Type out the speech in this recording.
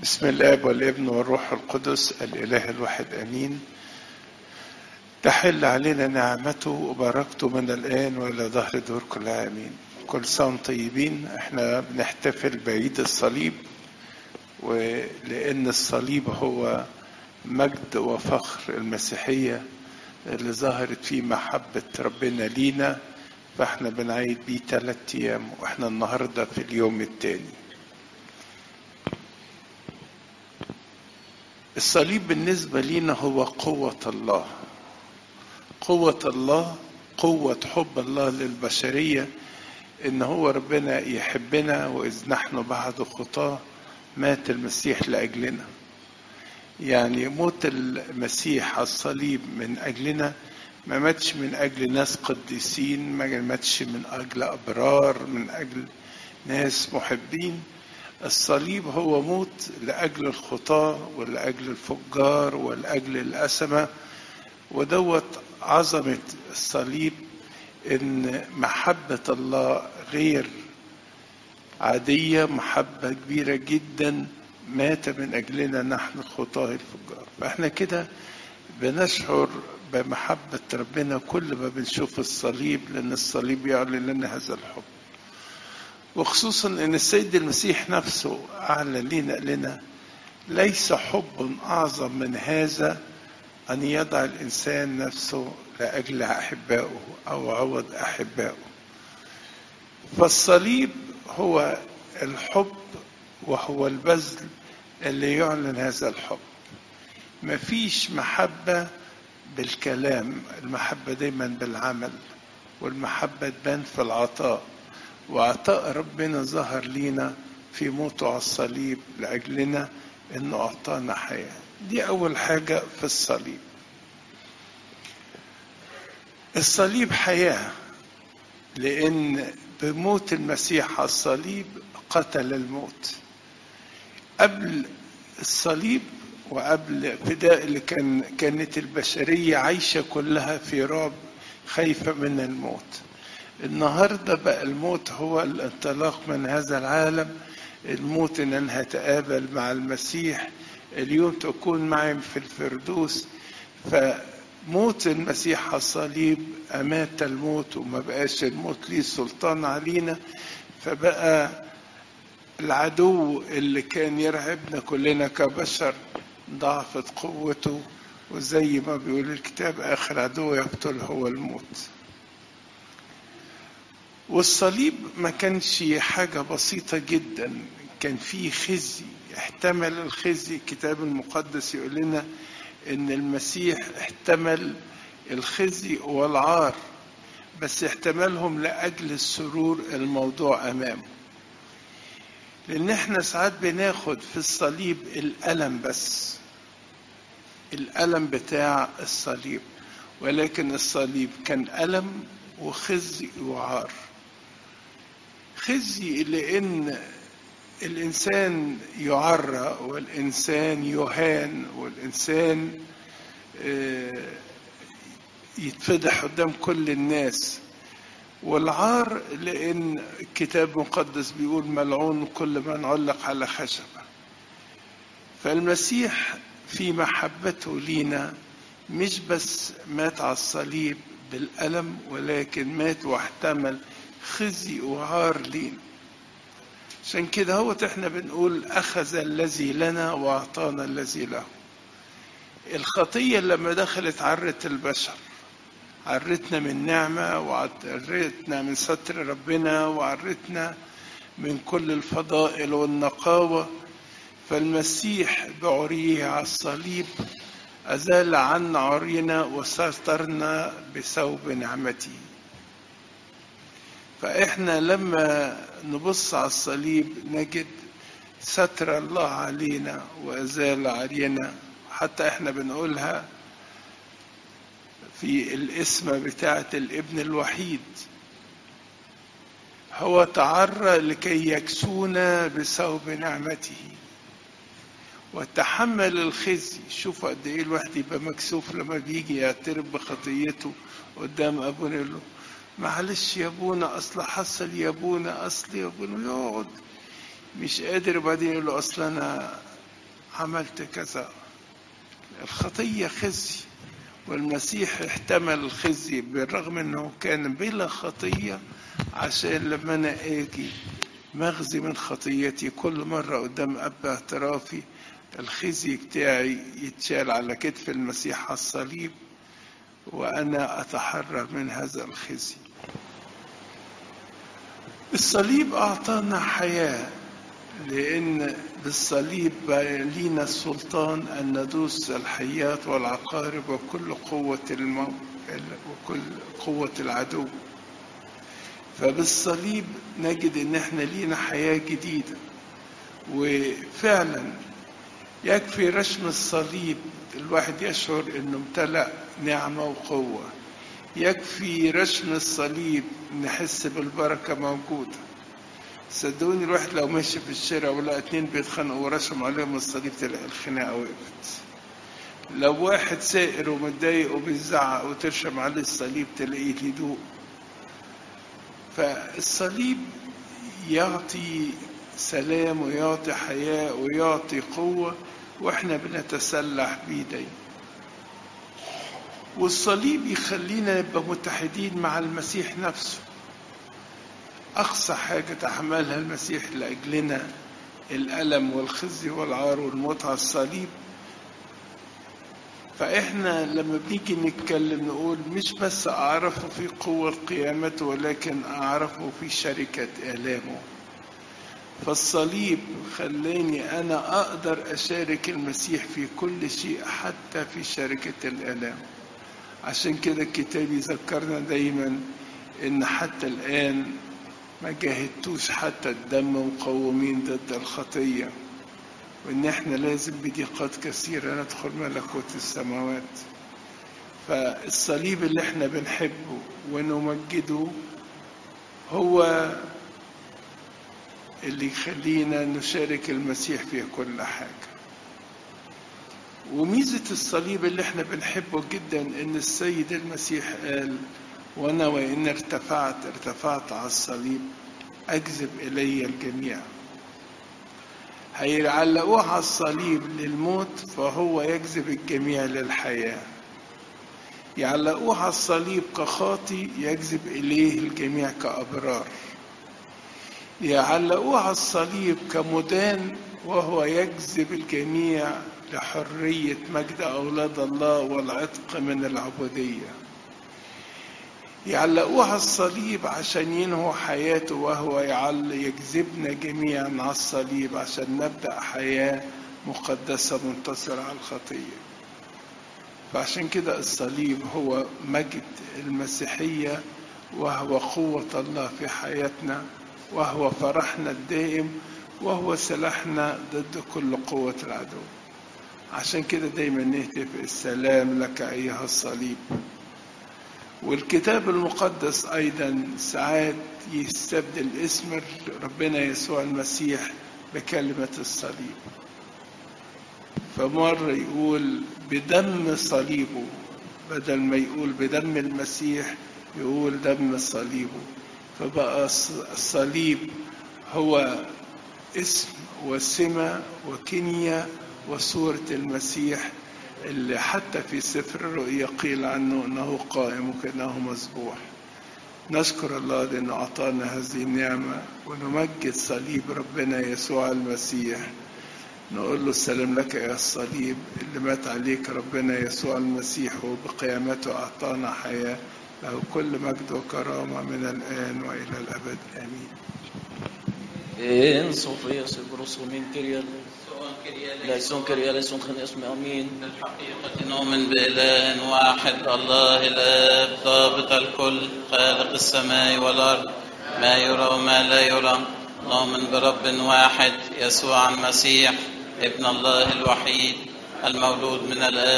بسم الاب والابن والروح القدس الاله الواحد امين تحل علينا نعمته وبركته من الان والى ظهر دور كل امين كل سنه طيبين احنا بنحتفل بعيد الصليب ولان الصليب هو مجد وفخر المسيحيه اللي ظهرت فيه محبه ربنا لينا فاحنا بنعيد بيه ثلاث ايام واحنا النهارده في اليوم الثاني الصليب بالنسبة لينا هو قوة الله قوة الله قوة حب الله للبشرية إن هو ربنا يحبنا وإذ نحن بعد خطاة مات المسيح لأجلنا يعني موت المسيح على الصليب من أجلنا ما ماتش من أجل ناس قديسين ما ماتش من أجل أبرار من أجل ناس محبين الصليب هو موت لأجل الخطاة ولأجل الفجار ولأجل الأسمة ودوت عظمة الصليب إن محبة الله غير عادية محبة كبيرة جدا مات من أجلنا نحن الخطاة الفجار فإحنا كده بنشعر بمحبة ربنا كل ما بنشوف الصليب لأن الصليب يعلن لنا هذا الحب وخصوصا ان السيد المسيح نفسه اعلن لنا لنا ليس حب اعظم من هذا ان يضع الانسان نفسه لاجل احبائه او عوض احبائه فالصليب هو الحب وهو البذل اللي يعلن هذا الحب مفيش محبه بالكلام المحبه دايما بالعمل والمحبه تبان في العطاء وعطاء ربنا ظهر لينا في موته على الصليب لأجلنا إنه أعطانا حياة دي أول حاجة في الصليب الصليب حياة لأن بموت المسيح على الصليب قتل الموت قبل الصليب وقبل فداء اللي كان كانت البشرية عايشة كلها في رعب خايفة من الموت النهارده بقى الموت هو الانطلاق من هذا العالم الموت ان انا هتقابل مع المسيح اليوم تكون معي في الفردوس فموت المسيح على الصليب امات الموت وما بقاش الموت ليه سلطان علينا فبقى العدو اللي كان يرعبنا كلنا كبشر ضعفت قوته وزي ما بيقول الكتاب اخر عدو يقتل هو الموت والصليب ما كانش حاجة بسيطة جدا كان فيه خزي احتمل الخزي الكتاب المقدس يقول لنا ان المسيح احتمل الخزي والعار بس احتملهم لأجل السرور الموضوع أمامه لأن احنا ساعات بناخد في الصليب الألم بس الألم بتاع الصليب ولكن الصليب كان ألم وخزي وعار خزي لأن الإنسان يعرى والإنسان يهان والإنسان يتفضح قدام كل الناس والعار لأن الكتاب المقدس بيقول ملعون كل من علق على خشبة فالمسيح في محبته لينا مش بس مات على الصليب بالألم ولكن مات واحتمل خزي وعار لينا عشان كده هو احنا بنقول أخذ الذي لنا وأعطانا الذي له الخطية لما دخلت عرت البشر عرتنا من نعمة وعرتنا من ستر ربنا وعرتنا من كل الفضائل والنقاوة فالمسيح بعريه على الصليب أزال عنا عرينا وسترنا بثوب نعمته فإحنا لما نبص على الصليب نجد ستر الله علينا وأزال عرينا حتى إحنا بنقولها في الاسم بتاعة الابن الوحيد هو تعرى لكي يكسونا بثوب نعمته وتحمل الخزي شوف قد ايه الواحد يبقى مكسوف لما بيجي يعترف بخطيته قدام ابونا يقول له معلش يا ابونا اصل حصل يا ابونا اصل يا ابونا يقعد مش قادر وبعدين يقول له اصل انا عملت كذا الخطية خزي والمسيح احتمل الخزي بالرغم انه كان بلا خطية عشان لما انا اجي مغزي من خطيتي كل مرة قدام اب اعترافي الخزي بتاعي يتشال على كتف المسيح على الصليب وانا اتحرر من هذا الخزي الصليب اعطانا حياه لان بالصليب لينا السلطان ان ندوس الحيات والعقارب وكل قوه المو... وكل قوه العدو فبالصليب نجد ان احنا لينا حياه جديده وفعلا يكفي رسم الصليب الواحد يشعر انه امتلأ نعمه وقوه يكفي رسم الصليب نحس بالبركه موجوده صدقوني الواحد لو ماشي في الشارع ولقى اتنين بيتخانقوا ورسم عليهم الصليب تلاقي الخناقه وقفت لو واحد سائر ومتضايق وبيزعق وترشم عليه الصليب تلاقيه هدوء فالصليب يعطي سلام ويعطي حياة ويعطي قوة واحنا بنتسلح بيديه والصليب يخلينا نبقى متحدين مع المسيح نفسه أقصى حاجة تحملها المسيح لأجلنا الألم والخزي والعار والموت على الصليب فإحنا لما بنيجي نتكلم نقول مش بس أعرفه في قوة قيامته ولكن أعرفه في شركة آلامه فالصليب خلاني أنا أقدر أشارك المسيح في كل شيء حتى في شركة الآلام عشان كده الكتاب يذكرنا دايما إن حتى الآن ما جاهدتوش حتى الدم مقومين ضد الخطية وإن إحنا لازم بضيقات كثيرة ندخل ملكوت السماوات فالصليب اللي إحنا بنحبه ونمجده هو اللي يخلينا نشارك المسيح في كل حاجة وميزة الصليب اللي احنا بنحبه جدا ان السيد المسيح قال وانا وان ارتفعت ارتفعت على الصليب اجذب الي الجميع هيعلقوه على الصليب للموت فهو يجذب الجميع للحياة يعلقوه على الصليب كخاطي يجذب إليه الجميع كأبرار يعلقوه على الصليب كمدان وهو يجذب الجميع لحرية مجد أولاد الله والعتق من العبودية يعلقوه على الصليب عشان ينهوا حياته وهو يعل يجذبنا جميعا على الصليب عشان نبدأ حياة مقدسة منتصرة على الخطية فعشان كده الصليب هو مجد المسيحية وهو قوة الله في حياتنا وهو فرحنا الدائم وهو سلاحنا ضد كل قوة العدو عشان كده دايما نهتف السلام لك أيها الصليب والكتاب المقدس أيضا ساعات يستبدل اسم ربنا يسوع المسيح بكلمة الصليب فمرة يقول بدم صليبه بدل ما يقول بدم المسيح يقول دم صليبه فبقى الصليب هو اسم وسمة وكنية وصورة المسيح اللي حتى في سفر الرؤيا قيل عنه انه قائم وكانه مذبوح نشكر الله لانه اعطانا هذه النعمه ونمجد صليب ربنا يسوع المسيح نقول له السلام لك يا الصليب اللي مات عليك ربنا يسوع المسيح وبقيامته اعطانا حياه له كل مجد وكرامه من الان والى الابد امين إن صوفيا سبرس من كريال ليسون كريال ليسون خن اسم أمين بالحقيقة نؤمن بإله واحد الله الآب ضابط الكل خالق السماء والأرض ما يرى وما لا يرى نؤمن برب واحد يسوع المسيح ابن الله الوحيد المولود من الآب